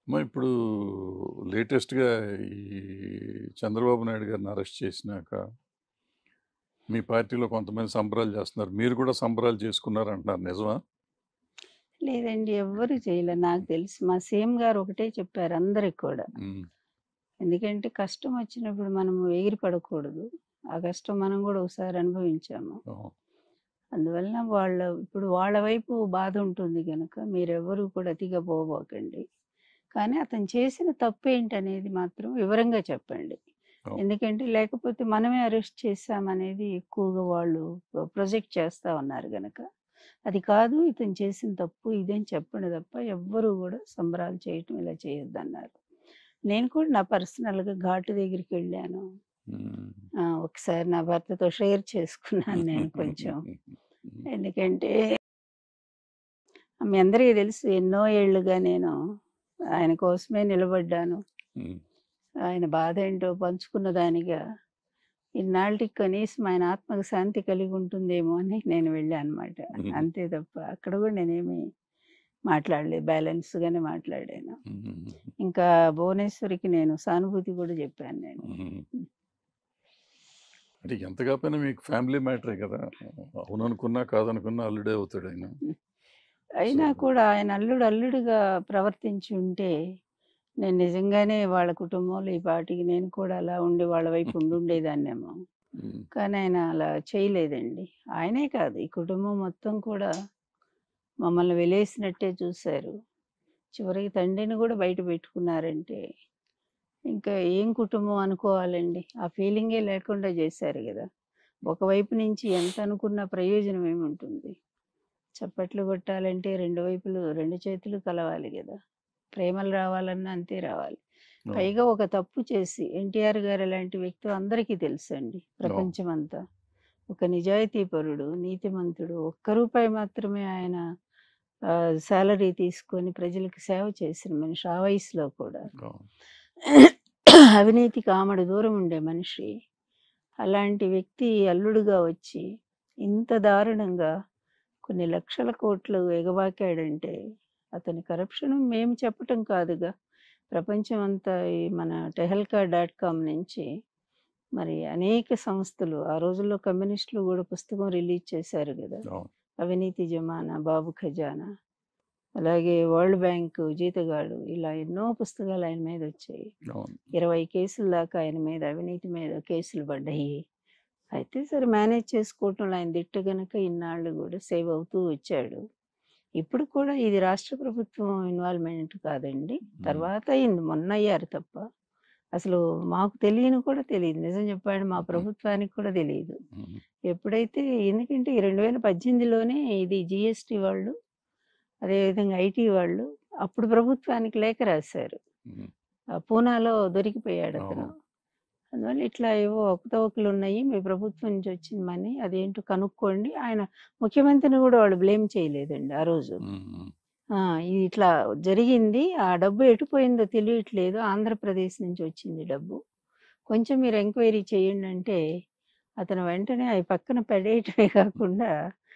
అమ్మా ఇప్పుడు లేటెస్ట్గా ఈ చంద్రబాబు నాయుడు గారిని అరెస్ట్ చేసినాక మీ పార్టీలో కొంతమంది సంబరాలు చేస్తున్నారు మీరు కూడా సంబరాలు చేసుకున్నారు అంటున్నారు నిజమా లేదండి ఎవ్వరు చేయలే నాకు తెలిసి మా సీఎం గారు ఒకటే చెప్పారు అందరికి కూడా ఉమ్, ఎందుకంటే కష్టం వచ్చినప్పుడు మనం ఎగిరి పడకూడదు ఆ కష్టం మనం కూడా ఒకసారి అనుభవించాము ఓ, అందువలన వాళ్ళ ఇప్పుడు వాళ్ళ వైపు బాధ ఉంటుంది కనుక మీరెవ్వరూ కూడా అతిగా పోబోకండి కానీ అతను చేసిన తప్పు ఏంటనేది మాత్రం వివరంగా చెప్పండి అవును. ఎందుకంటే లేకపోతే మనమే అరెస్ట్ చేశామనేది ఎక్కువగా వాళ్ళు ప్రొజెక్ట్ చేస్తా ఉన్నారు గనక అది కాదు ఇతను చేసిన తప్పు ఇదేం చెప్పండి తప్ప ఎవ్వరూ కూడా సంబరాలు చేయటం ఇలా చేయొద్దన్నారు నేను కూడా నా పర్సనల్గా ఘాటు దగ్గరికి వెళ్ళాను ఉమ్. ఆ, ఒకసారి నా భర్తతో షేర్ చేసుకున్నాను నేను కొంచెం ఎందుకంటే మీ అందరికీ తెలుసు ఎన్నో ఏళ్ళుగా నేను ఆయన కోసమే నిలబడ్డాను ఉమ్, ఆయన బాధ ఏంటో పంచుకున్న దానిగా ఇన్నాళ్ళకి కనీసం ఆయన ఆత్మకు శాంతి కలిగి ఉంటుందేమో అని నేను వెళ్ళాను అనమాట Mhm. అంతే తప్ప అక్కడ కూడా నేనేమి మాట్లాడలేదు బ్యాలెన్స్గానే మాట్లాడాను ఉమ్, ఇంకా భువనేశ్వరికి నేను సానుభూతి కూడా చెప్పాను నేను ఉమ్. అంటే ఎంత కాకపోయినా మీకు ఫ్యామిలీ మ్యాటరే కదా అవుననుకున్నా కాదనుకున్నా అల్లుడే అవుతాడు ఆయన అయినా సో- కూడా ఆయన అల్లుడు అల్లుడుగా ప్రవర్తించి ఉంటే నేను నిజంగానే వాళ్ళ కుటుంబంలో ఈ పాటికి నేను కూడా అలా ఉండి వాళ్ళ వైపు ఉండి ఉండేదాన్నేమో ఉమ్, కానీ ఆయన అలా చేయలేదండి ఆయనే కాదు ఈ కుటుంబం మొత్తం కూడా మమ్మల్ని వెలేసినట్టే చూశారు చివరికి తండ్రిని కూడా బయట పెట్టుకున్నారంటే ఇంకా ఏం కుటుంబం అనుకోవాలండి ఆ ఫీలింగే లేకుండా చేశారు కదా ఒకవైపు నుంచి ఎంత అనుకున్న ప్రయోజనం ఏముంటుంది చప్పట్లు కొట్టాలంటే రెండు వైపులు రెండు చేతులు కలవాలి కదా ప్రేమలు రావాలన్నా అంతే రావాలి అవును. పైగా ఒక తప్పు చేసి ఎన్టీఆర్ గారు లాంటి వ్యక్తి అందరికీ తెలుసండి ప్రపంచమంతా ఒక నిజాయితీపరుడు నీతిమంతుడు ఒక్క రూపాయి మాత్రమే ఆయన శాలరీ తీసుకొని ప్రజలకు సేవ చేసిన మనిషి ఆ వయసులో కూడా అవును. అవినీతికి ఆమడ దూరం ఉండే మనిషి అలాంటి వ్యక్తి అల్లుడుగా వచ్చి ఇంత దారుణంగా కొన్ని లక్షల కోట్లు ఎగబాకాడంటే అతని కరప్షన్ మేము చెప్పటం కాదుగా ప్రపంచం అంతా ఈ మన టెహల్కా డాట్ కామ్ నుంచి మరి అనేక సంస్థలు ఆ రోజుల్లో కమ్యూనిస్టులు కూడా పుస్తకం రిలీజ్ చేశారు కదా అవును. అవినీతి జమానా బాబు ఖజానా అలాగే వరల్డ్ బ్యాంక్ జీతగాడు ఇలా ఎన్నో పుస్తకాలు ఆయన మీద వచ్చాయి అవును. ఇరవై కేసుల దాకా ఆయన మీద అవినీతి మీద కేసులు పడ్డాయి అయితే సరే మేనేజ్ చేసుకోవటంలో ఆయన దిట్ట గనక ఇన్నాళ్ళు కూడా సేవ్ అవుతూ వచ్చాడు ఇప్పుడు కూడా ఇది రాష్ట్ర ప్రభుత్వం ఇన్వాల్వ్మెంట్ కాదండి తర్వాత అయింది మొన్న అయ్యారు తప్ప అసలు మాకు తెలియని కూడా తెలియదు నిజం చెప్పాడు మా ప్రభుత్వానికి కూడా తెలియదు ఉమ్, ఎప్పుడైతే ఎందుకంటే ఈ రెండు వేల పద్దెనిమిదిలోనే ఇది జిఎస్టి వాళ్ళు అదేవిధంగా ఐటీ వాళ్ళు అప్పుడు ప్రభుత్వానికి లేఖ రాశారు ఉమ్, ఆ పూనాలో దొరికిపోయాడు అతను అవును. అందువల్ల ఇట్లా ఏవో ఒకతవకలు ఉన్నాయి మీ ప్రభుత్వం నుంచి వచ్చిన మనీ అదేంటో కనుక్కోండి ఆయన ముఖ్యమంత్రిని కూడా వాళ్ళు బ్లేమ్ చేయలేదండి ఆ రోజు ఉమ్, ఉమ్. ఆ, ఇది ఇట్లా జరిగింది ఆ డబ్బు ఎటుపోయిందో తెలియట్లేదు ఆంధ్రప్రదేశ్ నుంచి వచ్చింది డబ్బు కొంచెం మీరు ఎంక్వైరీ చేయండి అంటే అతను వెంటనే అవి పక్కన పడేయటమే కాకుండా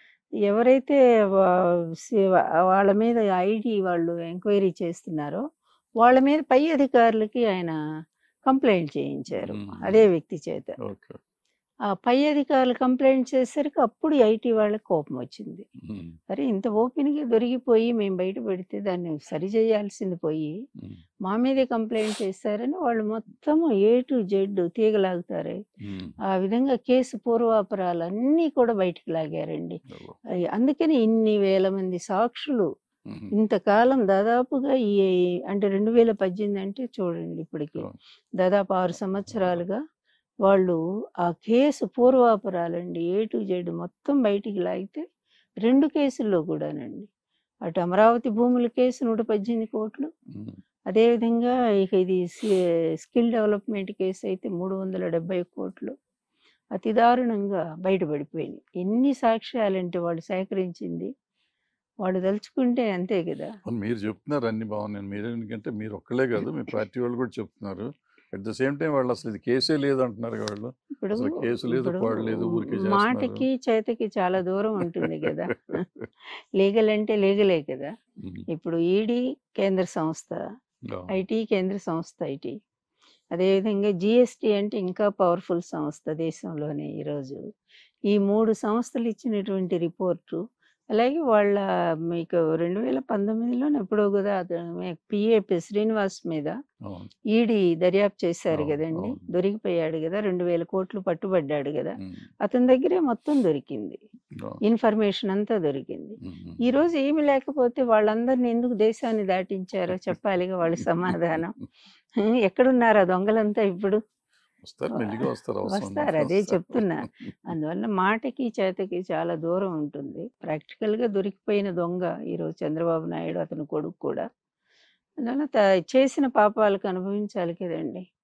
ఎవరైతే వా- సి- వాళ్ళ మీద ఐడి వాళ్ళు ఎంక్వైరీ చేస్తున్నారో వాళ్ళ మీద పై అధికారులకి ఆయన కంప్లైంట్ చేయించారు మ్మ్. అదే వ్యక్తి చేత ఓకే ఆ పై అధికారులు కంప్లైంట్ చేసరికి అప్పుడు ఐటీ వాళ్ళకి కోపం వచ్చింది ఉమ్, అరే ఇంత ఓపెన్గా దొరికిపోయి మేము బయట పెడితే దాన్ని సరి చేయాల్సింది పోయి ఉమ్, మా మీదే కంప్లైంట్ చేశారని వాళ్ళు మొత్తం ఏ టు జెడ్ తీగలాగుతారే ఉమ్. ఆ విధంగా కేసు పూర్వాపరాలు అన్నీ కూడా బయటికి లాగారండి ఓ, అయ్ అందుకని ఇన్ని వేల మంది సాక్షులు ఉమ్, ఇంతకాలం దాదాపుగా ఈ అంటే రెండు వేల పద్దెనిమిది అంటే చూడండి ఇప్పటికి అవును. దాదాపు ఆరు సంవత్సరాలుగా వాళ్ళు ఆ కేసు పూర్వాపరాలండి ఏ టు జెడ్ మొత్తం బయటికి లాగితే రెండు కేసుల్లో కూడానండి అటు అమరావతి భూముల కేసు నూట పద్దెనిమిది కోట్లు ఉమ్, అదేవిధంగా ఇక ఇది స్కిల్ డెవలప్మెంట్ కేసు అయితే మూడు వందల డెబ్బై కోట్లు అతి దారుణంగా బయటపడిపోయింది ఎన్ని సాక్ష్యాలంటే వాళ్ళు సేకరించింది వాళ్ళు తలుచుకుంటే అంతే కదా అవును, మీరు చెప్తున్నారు అన్ని బాగున్నాయి మీరు ఎందుకంటే మీరు ఒక్కలే కాదు మీ పార్టీ వాళ్ళు కూడా చెప్తున్నారు అట్ ద సేమ్ టైం వాళ్ళు అసలు ఇది కేసే లేదు అంటున్నారు వాళ్ళు ఇప్పుడు అసలు కేసు లేదు, ఇప్పుడు పాడు లేదు, ఊరికే చేస్తున్నారు. మాటకి చేతకి చాలా దూరం ఉంటుంది కదా లీగల్ అంటే లీగలే కదా ఉమ్, ఇప్పుడు ఈడీ కేంద్ర సంస్థ ఆ, ఐటీ కేంద్ర సంస్థ ఐటీ అదేవిధంగా జిఎస్టి అంటే ఇంకా పవర్ఫుల్ సంస్థ దేశంలోనే ఈరోజు ఈ మూడు సంస్థలు ఇచ్చినటువంటి రిపోర్టు అలాగే వాళ్ళ మీకు రెండు వేల పంతొమ్మిదిలోనే ఎప్పుడో కదా పిఏ శ్రీనివాస్ మీద అవును ఈడీ దర్యాప్తు చేశారు అవును, కదండి అవును. దొరికిపోయాడు కదా రెండు వేల కోట్లు పట్టుబడ్డాడు కదా ఉమ్, అతని దగ్గరే మొత్తం దొరికింది ఆ, ఇన్ఫర్మేషన్ అంతా దొరికింది ఉమ్, ఉమ్. ఈ రోజు ఏమి లేకపోతే వాళ్ళందరిని ఎందుకు దేశాన్ని దాటించారో చెప్పాలిగా వాళ్ళ సమాధానం హ్మ్, ఎక్కడున్నారు ఆ దొంగలంతా ఇప్పుడు వస్తారు మెల్లిగా వస్తారు అవసరం వస్తారు, ఉన్నప్పుడు అదే వస్తారు. చెప్తున్నా. అందువల్ల మాటకి చేతకి చాలా దూరం ఉంటుంది ప్రాక్టికల్ గా దొరికిపోయిన దొంగ ఈరోజు చంద్రబాబు నాయుడు అతని కొడుకు కూడా అందువల్ల త- చేసిన పాపాలకు అనుభవించాలి కదండి